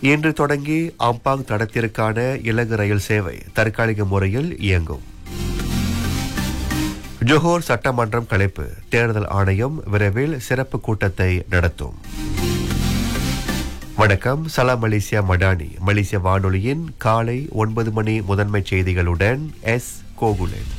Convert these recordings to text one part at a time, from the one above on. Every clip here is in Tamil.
இன்று தொடங்கி அம்பாங் தடத்திற்கான இலகு ரயில் சேவை தற்காலிக முறையில் இயங்கும் ஜோஹோர் சட்டமன்றம் கலைப்பு தேர்தல் ஆணையம் விரைவில் சிறப்பு கூட்டத்தை நடத்தும் வணக்கம் சலாம் மலேசியா மடானி மலேசிய வானொலியின் காலை ஒன்பது மணி முதன்மை செய்திகளுடன் எஸ் கோகுலன்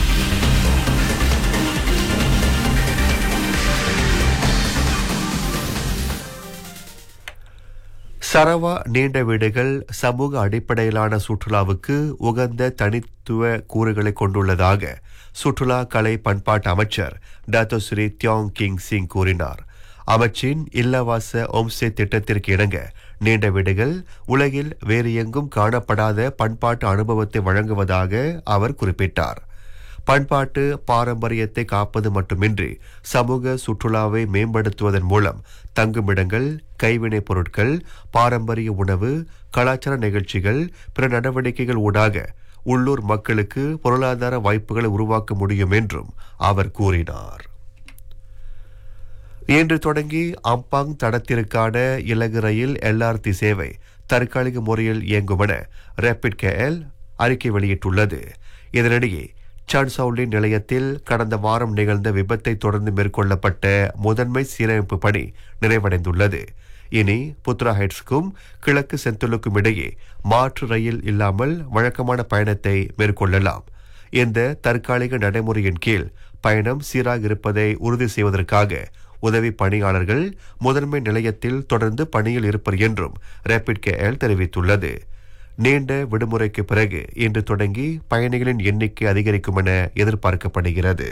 சரவா நீண்ட வீடுகள் சமூக அடிப்படையிலான சுற்றுலாவுக்கு உகந்த தனித்துவ கூறுகளை கொண்டுள்ளதாக சுற்றுலா கலை பண்பாட்டு அமைச்சர் டாக்டர் ஸ்ரீ தியோங் கிங் சிங் கூறினார் அமைச்சின் இல்லவாச ஓம்சே திட்டத்திற்கு இணங்க நீண்ட வீடுகள் உலகில் வேறு எங்கும் காணப்படாத பண்பாட்டு அனுபவத்தை வழங்குவதாக அவர் குறிப்பிட்டார் பண்பாட்டு பாரம்பரியத்தை காப்பது மட்டுமின்றி சமூக சுற்றுலாவை மேம்படுத்துவதன் மூலம் தங்குமிடங்கள் கைவினைப் பொருட்கள் பாரம்பரிய உணவு கலாச்சார நிகழ்ச்சிகள் பிற நடவடிக்கைகள் ஊடாக உள்ளூர் மக்களுக்கு பொருளாதார வாய்ப்புகளை உருவாக்க முடியும் என்றும் அவர் கூறினார் இன்று தொடங்கி அம்பாங் தடத்திற்கான இலகு ரயில் எல்ஆர்டி சேவை தற்காலிக முறையில் இயங்கும் என ரேபிட் கேஎல் அறிக்கை வெளியிட்டுள்ளது இதனிடையே சான்சவுலின் நிலையத்தில் கடந்த வாரம் நிகழ்ந்த விபத்தை தொடர்ந்து மேற்கொள்ளப்பட்ட முதன்மை சீரமைப்பு பணி நிறைவடைந்துள்ளது இனி புத்ரா ஹைட்ஸுக்கும் கிழக்கு செந்துலுக்கும் இடையே மாற்று ரயில் இல்லாமல் வழக்கமான பயணத்தை மேற்கொள்ளலாம் இந்த தற்காலிக நடைமுறையின் கீழ் பயணம் சீராக இருப்பதை உறுதி செய்வதற்காக உதவி பணியாளர்கள் முதன்மை நிலையத்தில் தொடர்ந்து பணியில் இருப்பர் என்றும் ரேபிட் கேஎல் தெரிவித்துள்ளது நீண்ட விடுமுறைக்கு பிறகு இன்று தொடங்கி பயணிகளின் எண்ணிக்கை அதிகரிக்கும் என எதிர்பார்க்கப்படுகிறது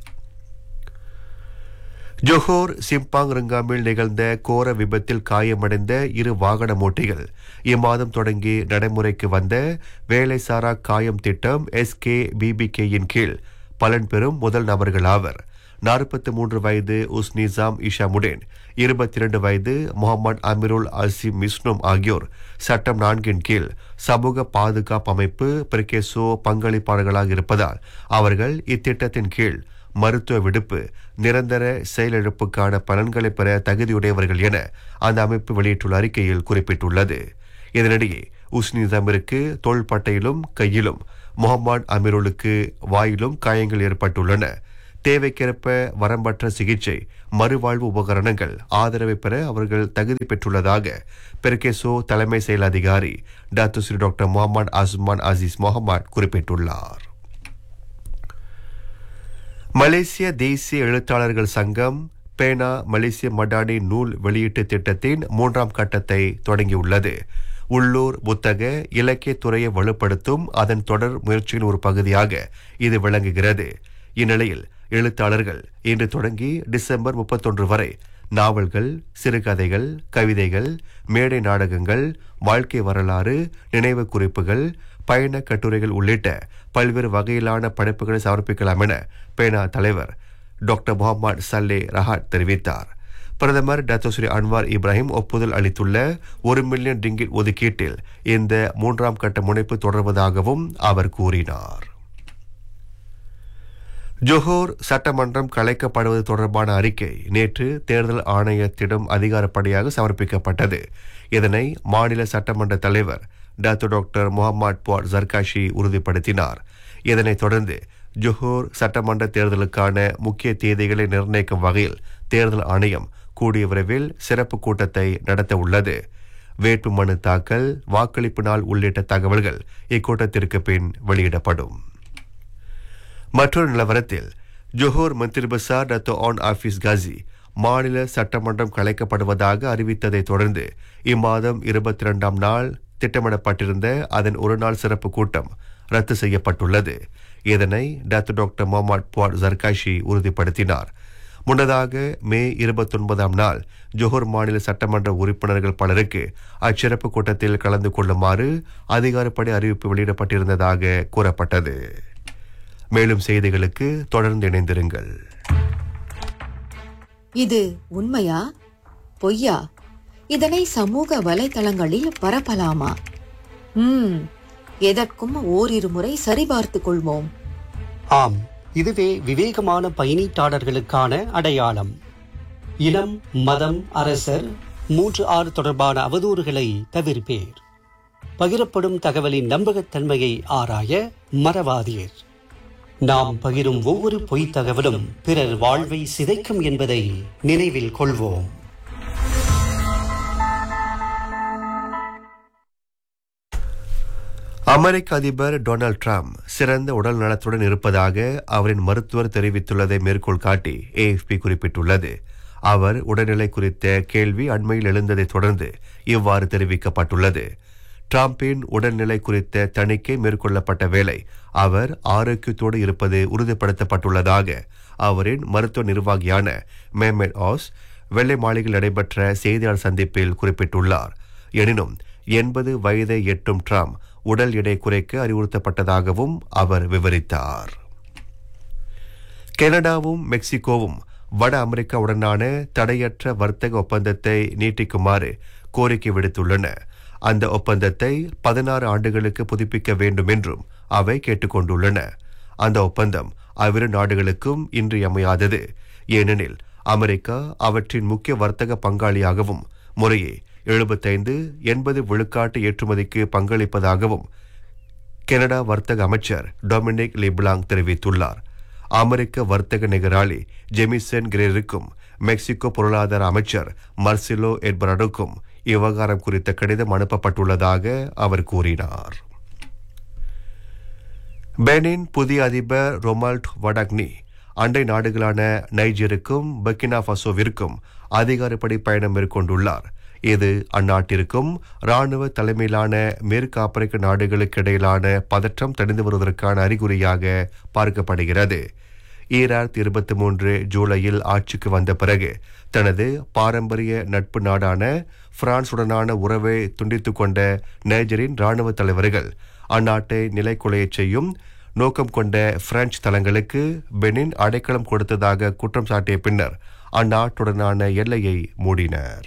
ஜொஹோர் சிம்பாங் ரிங்காமில் நிகழ்ந்த கோர விபத்தில் காயமடைந்த இரு வாகன ஓட்டிகள் இம்மாதம் தொடங்கி நடைமுறைக்கு வந்த வேலைசாரா காயம் திட்டம் எஸ்கே பிபிகேயின் கீழ் பலன் பெறும் முதல் நபர்கள் ஆவர் நாற்பத்தி மூன்று வயது உஸ் நிசாம் இஷாமுடேன் இருபத்தி இரண்டு வயது முகமது அமிருல் அசிம் மிஸ்னும் ஆகியோர் சட்டம் நான்கின் கீழ் சமூக பாதுகாப்பு அமைப்பு பிரிகேசோ பங்களிப்பாளர்களாக இருப்பதால் அவர்கள் இத்திட்டத்தின் கீழ் மருத்துவ விடுப்பு நிரந்தர செயலிழப்புக்கான பலன்களை பெற தகுதியுடையவர்கள் என அந்த அமைப்பு வெளியிட்டுள்ள அறிக்கையில் குறிப்பிட்டுள்ளது இதனிடையே உஸ்னிசமிற்கு தோள்பட்டையிலும் கையிலும் முகமது அமீருலுக்கு வாயிலும் காயங்கள் ஏற்பட்டுள்ளன தேவைக்கேற்ப வரம்பற்ற சிகிச்சை மறுவாழ்வு உபகரணங்கள் ஆதரவை பெற அவர்கள் தகுதி பெற்றுள்ளதாக பெர்கேசோ தலைமை செயல் அதிகாரி doctor Sri doctor Mohammed Azman Aziz Mohammed குறிப்பிட்டுள்ளார் மலேசிய தேசிய எழுத்தாளர்கள் சங்கம் பேனா மலேசிய மடானி நூல் வெளியீட்டு திட்டத்தின் மூன்றாம் கட்டத்தை தொடங்கியுள்ளது உள்ளூர் புத்தக இலக்கிய துறையை வலுப்படுத்தும் அதன் தொடர் முயற்சியின் ஒரு பகுதியாக இது விளங்குகிறது இந்நிலையில் எழுத்தாளர்கள் இன்று தொடங்கி டிசம்பர் முப்பத்தொன்று வரை நாவல்கள் சிறுகதைகள் கவிதைகள் மேடை நாடகங்கள் வாழ்க்கை வரலாறு நினைவு குறிப்புகள் பயண கட்டுரைகள் உள்ளிட்ட பல்வேறு வகையிலான படைப்புகளை சமர்ப்பிக்கலாம் என பேனா தலைவர் டாக்டர் முகமது சல்லே ரஹாட் தெரிவித்தார் பிரதமர் டாக்டர் ஸ்ரீ அன்வார் இப்ராஹிம் ஒப்புதல் அளித்துள்ள ஒரு மில்லியன் ரிங்கிட் ஒதுக்கீட்டில் இந்த மூன்றாம் கட்ட முனைப்பு தொடர்வதாகவும் அவர் கூறினார் ஜொஹோர் சட்டமன்றம் கலைக்கப்படுவது தொடர்பான அறிக்கை நேற்று தேர்தல் ஆணையத்திடம் அதிகாரப்படியாக சமர்ப்பிக்கப்பட்டது இதனை மாநில சட்டமன்ற தலைவர் doctor doctor Mohamad Puad Zarkashi உறுதிப்படுத்தினார் இதனைத் தொடர்ந்து ஜொஹோர் சட்டமன்ற தேர்தலுக்கான முக்கிய தேதிகளை நிர்ணயிக்கும் வகையில் தேர்தல் ஆணையம் கூடிய விரைவில் சிறப்பு கூட்டத்தை நடத்த உள்ளது வேட்பு மனு தாக்கல் வாக்களிப்பு நாள் உள்ளிட்ட தகவல்கள் இக்கூட்டத்திற்கு பின் வெளியிடப்படும் மற்றொரு நிலவரத்தில் Johor Menteri Besar Datuk Onn Hafiz Ghazi மாநில சட்டமன்றம் கலைக்கப்படுவதாக அறிவித்ததை தொடர்ந்து இம்மாதம் இருபத்தி இரண்டாம் நாள் திட்டமிடப்பட்டிருந்த அதன் ஒரு நாள் சிறப்பு கூட்டம் ரத்து செய்யப்பட்டுள்ளது இதனை doctor doctor Mohamad Puad Zarkashi உறுதிப்படுத்தினார் முன்னதாக மே இருபத்தொன்பதாம் நாள் ஜோஹர் மாநில சட்டமன்ற உறுப்பினர்கள் பலருக்கு அச்சிறப்பு கூட்டத்தில் கலந்து கொள்ளுமாறு அதிகாரப்படி அறிவிப்பு வெளியிடப்பட்டிருந்ததாக கூறப்பட்டது மேலும் செய்திகளுக்கு தொடர்ந்து இணைந்திருங்கள் இது உண்மையா பொய்யா இதனை சமூக வலைதளங்களில் பரப்பலாமா ம் எதற்கும் ஓரிரு முறை சரிபார்த்துக் கொள்வோம் ஆம் இதுவே விவேகமான பயணீட்டாளர்களுக்கான அடையாளம் இனம் மதம் அரசர் மூன்று ஆறு தொடர்பான அவதூறுகளை தவிர்ப்பேர் பகிரப்படும் தகவலின் நம்பகத்தன்மையை ஆராய மறவாதீர் நாம் பகிரும் ஒவ்வொரு பொய்த் தகவலும் பிறர் வாழ்வை சிதைக்கும் என்பதை நினைவில் கொள்வோம் அமெரிக்க அதிபர் டொனால்ட் ட்ரம்ப் சிறந்த உடல் நலத்துடன் இருப்பதாக அவரின் மருத்துவர் தெரிவித்துள்ளதை மேற்கோள் காட்டி ஏஎஃப்பி குறிப்பிட்டுள்ளது அவர் உடல்நிலை குறித்த கேள்வி அண்மையில் எழுந்ததைத் தொடர்ந்து இவ்வாறு தெரிவிக்கப்பட்டுள்ளது டிரம்பின் உடல்நிலை குறித்த தணிக்கை மேற்கொள்ளப்பட்ட வேளை அவர் ஆரோக்கியத்தோடு இருப்பது உறுதிப்படுத்தப்பட்டுள்ளதாக அவரின் மருத்துவ நிர்வாகியான மேமெட் ஆஸ் வெள்ளை மாளிகையில் நடைபெற்ற செய்தியாளர் சந்திப்பில் குறிப்பிட்டுள்ளார் எனினும் எண்பது வயதை எட்டும் ட்ரம்ப் உடல் எடை குறைக்க அறிவுறுத்தப்பட்டதாகவும் அவர் விவரித்தார் கனடாவும் மெக்சிகோவும் வட அமெரிக்காவுடனான தடையற்ற வர்த்தக ஒப்பந்தத்தை நீட்டிக்குமாறு கோரிக்கை விடுத்துள்ளன அந்த ஒப்பந்தத்தை பதினாறு ஆண்டுகளுக்கு புதுப்பிக்க வேண்டும் என்றும் அவை கேட்டுக்கொண்டுள்ளன அந்த ஒப்பந்தம் அவ்விரு நாடுகளுக்கும் இன்றியமையாதது ஏனெனில் அமெரிக்கா அவற்றின் முக்கிய வர்த்தக பங்காளியாகவும் முறையே எழுபத்தைந்து எண்பது விழுக்காட்டு ஏற்றுமதிக்கு பங்களிப்பதாகவும் கனடா வர்த்தக அமைச்சர் டொமினிக் லிப்லாங் தெரிவித்துள்ளார் அமெரிக்க வர்த்தக நிகராளி ஜெமிசன் கிரேருக்கும் மெக்சிகோ பொருளாதார அமைச்சர் மர்சிலோ எட்பரடுக்கும் இவ்விவகாரம் குறித்த கடிதம் அனுப்பப்பட்டுள்ளதாக அவர் கூறினார் பெனின் புதிய அதிபர் ரொமால்ட் வடாக்னி அண்டை நாடுகளான நைஜருக்கும் பக்கினா ஃபசோவிற்கும் அதிகாரப்படி பயணம் மேற்கொண்டுள்ளார் இது அந்நாட்டிற்கும் ராணுவ தலைமையிலான மேற்கு ஆப்பிரிக்க நாடுகளுக்கு இடையிலான பதற்றம் தணிந்து வருவதற்கான அறிகுறியாக பார்க்கப்படுகிறது ஈராயிரத்தி இருபத்தி மூன்று ஜூலையில் ஆட்சிக்கு வந்த பிறகு தனது பாரம்பரிய நட்பு நாடான பிரான்சுடனான உறவை துண்டித்துக் கொண்ட நைஜரின் ராணுவ தலைவர்கள் அந்நாட்டை நிலைக்குலையச் செய்யும் நோக்கம் கொண்ட பிரெஞ்சு தளங்களுக்கு பெனின் அடைக்கலம் கொடுத்ததாக குற்றம் சாட்டிய பின்னர் அந்நாட்டுடனான எல்லையை மூடினர்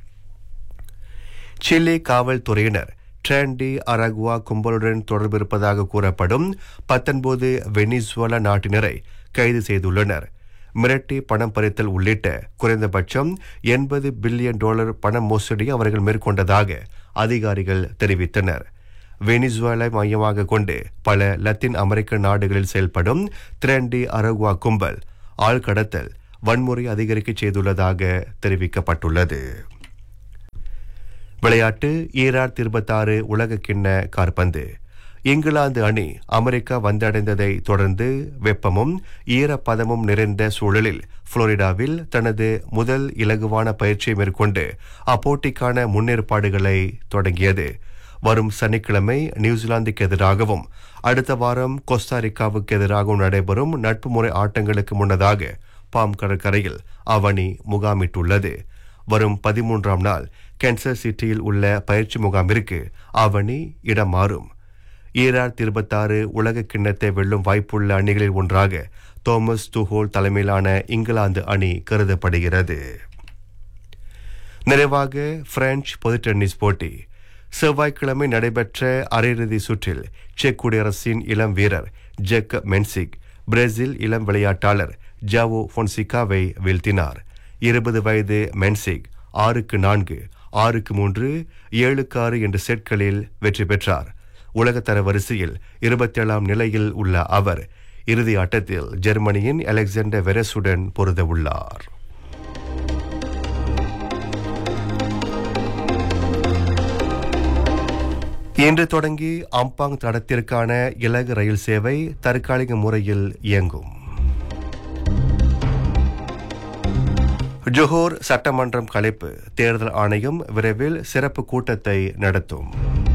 சில்லி காவல்துறையினர் ட்ராண்டி அரகுவா கும்பலுடன் தொடர்பிருப்பதாக கூறப்படும் பத்தொன்பது வெனிசுவலா நாட்டினரை கைது செய்துள்ளனர் மிரட்டி பணம் பறித்தல் உள்ளிட்ட குறைந்தபட்சம் எண்பது பில்லியன் டாலர் பண மோசடி அவர்கள் மேற்கொண்டதாக அதிகாரிகள் தெரிவித்தனர் வெனிசுவேலை மையமாக கொண்டு பல லத்தீன் அமெரிக்க நாடுகளில் செயல்படும் திரண்டி அரகுவா கும்பல் ஆழ்கடத்தல் வன்முறை அதிகரிக்க செய்துள்ளதாக தெரிவிக்கப்பட்டுள்ளது விளையாட்டு ஈராயிரத்தி இருபத்தாறு உலக கிண்ண கார்பந்து இங்கிலாந்து அணி அமெரிக்கா வந்தடைந்ததை தொடர்ந்து வெப்பமும் ஈரப்பதமும் நிறைந்த சூழலில் புளோரிடாவில் தனது முதல் இலகுவான பயிற்சியை மேற்கொண்டு அப்போட்டிக்கான முன்னேற்பாடுகளை தொடங்கியது வரும் சனிக்கிழமை நியூசிலாந்துக்கு எதிராகவும் அடுத்த வாரம் கோஸ்டாரிக்காவுக்கு எதிராகவும் நடைபெறும் நட்பு முறை ஆட்டங்களுக்கு முன்னதாக பாம் கடற்கரையில் அவனி முகாமிட்டுள்ளது வரும் பதிமூன்றாம் நாள் கேன்சர் சிட்டியில் உள்ள பயிற்சி முகாமிற்கு அவனி இடம் மாறும் ஈராயிரத்தி இருபத்தாறு உலக கிண்ணத்தை வெல்லும் வாய்ப்புள்ள அணிகளில் ஒன்றாக தோமஸ் துஹோல் தலைமையிலான இங்கிலாந்து அணி கருதப்படுகிறது நிறைவாக பிரெஞ்சு பொது டென்னிஸ் போட்டி செவ்வாய்க்கிழமை நடைபெற்ற அரையிறுதி சுற்றில் செக் குடியரசின் இளம் வீரர் ஜெக் மென்சிக் பிரேசில் இளம் விளையாட்டாளர் ஜாவோ பொன்சிகாவை வீழ்த்தினார் இருபது வயது மென்சிக் ஆறுக்கு நான்கு ஆறுக்கு மூன்று ஏழுக்கு ஆறு என்ற செட்களில் வெற்றி பெற்றார் உலகத்தர வரிசையில் இருபத்தேழாம் நிலையில் உள்ள அவர் இறுதி ஆட்டத்தில் ஜெர்மனியின் அலெக்சாண்டர் வெரசுடன் பொருத உள்ளார் இன்று தொடங்கி அம்பாங் தடத்திற்கான இலகு ரயில் சேவை தற்காலிக முறையில் இயங்கும் ஜொஹோர் சட்டமன்றம் கலைப்பு தேர்தல் ஆணையம் விரைவில் சிறப்பு கூட்டத்தை நடத்தும்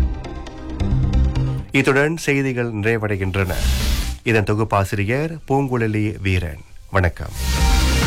இத்துடன் செய்திகள் நிறைவடைகின்றன இதன் தொகுப்பாசிரியர் பூங்குழலி வீரன் வணக்கம்